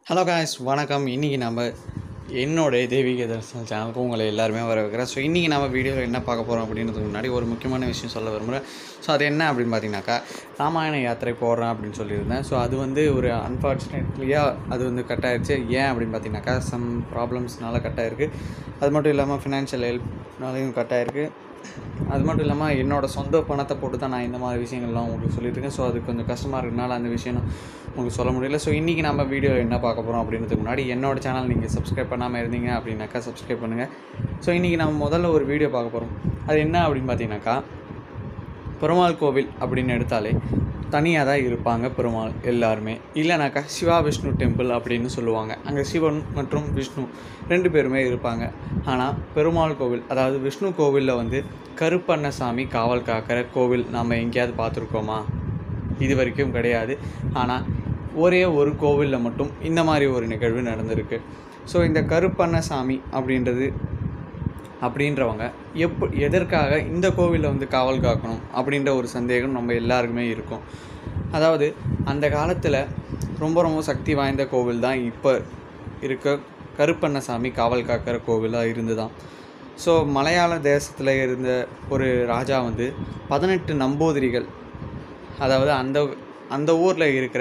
hello guys வணக்கம் இன்றைக்கி நம்ம என்னோட தெய்வீக தரிசனம் சேனலுக்கு உங்களை எல்லாருமே வர வைக்கிறேன் ஸோ இன்றைக்கி நம்ம வீடியோவில் என்ன பார்க்க போகிறோம் அப்படின்றதுக்கு முன்னாடி ஒரு முக்கியமான விஷயம் சொல்ல விரும்புகிறேன் ஸோ அது என்ன அப்படின்னு பார்த்தீங்கன்னாக்கா ராமாயண யாத்திரை போடுறேன் அப்படின்னு சொல்லியிருந்தேன் ஸோ அது வந்து ஒரு அன்ஃபார்ச்சுனேட்லியாக அது வந்து கட் ஆயிடுச்சு ஏன் அப்படின்னு பார்த்தீங்கன்னாக்கா சம் ப்ராப்ளம்ஸ்னால கட் ஆயிருக்கு அது மட்டும் இல்லாமல் ஃபினான்ஷியல் ஹெல்ப்னாலையும் கட் ஆயிருக்கு அது மட்டும் இல்லாமல் என்னோடய சொந்த பணத்தை போட்டு தான் நான் இந்த மாதிரி விஷயங்கள்லாம் உங்களுக்கு சொல்லிட்டு இருக்கேன் ஸோ அது கொஞ்சம் கஷ்டமாக இருக்கனால அந்த விஷயம் நான் உங்களுக்கு சொல்ல முடியல ஸோ இன்றைக்கி நம்ம வீடியோ என்ன பார்க்க போகிறோம் அப்படின்றதுக்கு முன்னாடி என்னோட சேனல் நீங்கள் சப்ஸ்கிரைப் பண்ணாமல் இருந்தீங்க அப்படின்னாக்கா சப்ஸ்கிரைப் பண்ணுங்கள் ஸோ இன்றைக்கி நம்ம முதல்ல ஒரு வீடியோ பார்க்க போகிறோம் அது என்ன அப்படின்னு பார்த்தீங்கன்னாக்கா பெருமாள் கோவில் அப்படின்னு எடுத்தாலே தனியாக தான் இருப்பாங்க பெருமாள் எல்லாருமே இல்லைனாக்கா சிவா விஷ்ணு டெம்பிள் அப்படின்னு சொல்லுவாங்க அங்கே சிவன் மற்றும் விஷ்ணு ரெண்டு பேருமே இருப்பாங்க ஆனால் பெருமாள் கோவில் அதாவது விஷ்ணு கோவிலில் வந்து கருப்பண்ணசாமி காவல் காக்கிற கோவில் நம்ம எங்கேயாவது பார்த்துருக்கோமா இது வரைக்கும் கிடையாது ஆனால் ஒரே ஒரு கோவிலில் மட்டும் இந்த மாதிரி ஒரு நிகழ்வு நடந்திருக்கு ஸோ இந்த கருப்பண்ணசாமி அப்படின்றது அப்படின்றவங்க எப் எதற்காக இந்த கோவிலில் வந்து காவல் காக்கணும் அப்படின்ற ஒரு சந்தேகம் நம்ம எல்லாருக்குமே இருக்கும் அதாவது அந்த காலத்தில் ரொம்ப ரொம்ப சக்தி வாய்ந்த கோவில் தான் இப்போ இருக்க கருப்பண்ணசாமி காவல் காக்கிற கோவிலாக இருந்துதான் ஸோ மலையாள தேசத்தில் இருந்த ஒரு ராஜா வந்து பதினெட்டு நம்பூதிரிகள் அதாவது அந்த அந்த ஊரில் இருக்கிற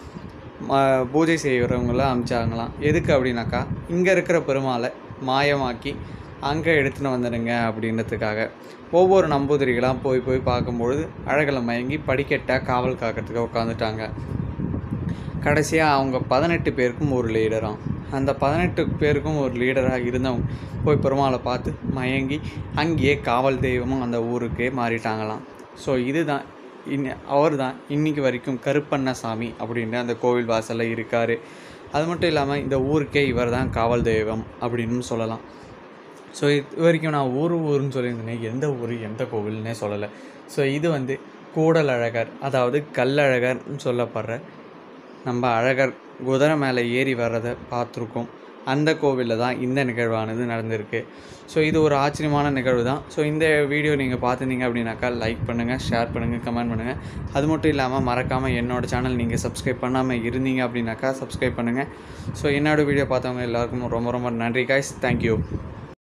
ம- பூஜை செய்கிறவங்கள அமிச்சாங்களாம் எதுக்கு அப்படின்னாக்கா இங்கே இருக்கிற பெருமாளை மாயமாக்கி அங்கே எடுத்துன்னு வந்துடுங்க அப்படின்றதுக்காக ஒவ்வொரு நம்பூதிரிகளாக போய் போய் பார்க்கும்பொழுது அழகில் மயங்கி படிக்கட்டாக காவல் காக்கிறதுக்கு உட்காந்துட்டாங்க கடைசியாக அவங்க பதினெட்டு பேருக்கும் ஒரு லீடராம் அந்த பதினெட்டு பேருக்கும் ஒரு லீடராக இருந்தவங்க போய் பெருமாளை பார்த்து மயங்கி அங்கேயே காவல் தெய்வமும் அந்த ஊருக்கே மாறிட்டாங்களாம் ஸோ இதுதான் இன் அவர் தான் இன்னைக்கு வரைக்கும் கருப்பண்ணசாமி அப்படின்ற அந்த கோவில் வாசலில் இருக்கார் அது மட்டும் இல்லாமல் இந்த ஊருக்கே இவர் தான் காவல் தெய்வம் அப்படின்னு சொல்லலாம் ஸோ இது வரைக்கும் நான் ஊர் ஊருன்னு சொல்லியிருந்தேன் எந்த ஊர் எந்த கோவில்னே சொல்லலை ஸோ இது வந்து கூடல் அழகர் அதாவது கல்லழகர்னு சொல்லப்படுற நம்ம அழகர் குதிரை மேலே ஏறி வர்றதை பார்த்துருக்கோம் அந்த கோவிலில் தான் இந்த நிகழ்வானது நடந்திருக்கு ஸோ இது ஒரு ஆச்சரியமான நிகழ்வு தான் ஸோ இந்த வீடியோ நீங்கள் பார்த்துருந்தீங்க அப்படின்னாக்கா லைக் பண்ணுங்கள் ஷேர் பண்ணுங்கள் கமெண்ட் பண்ணுங்கள் அது மட்டும் இல்லாமல் மறக்காமல் என்னோட சேனல் நீங்கள் சப்ஸ்கிரைப் பண்ணாமல் இருந்தீங்க அப்படின்னாக்கா சப்ஸ்கிரைப் பண்ணுங்கள் ஸோ என்னோட வீடியோ பார்த்தவங்க எல்லாருக்கும் ரொம்ப ரொம்ப நன்றி காய்ஸ் தேங்க்யூ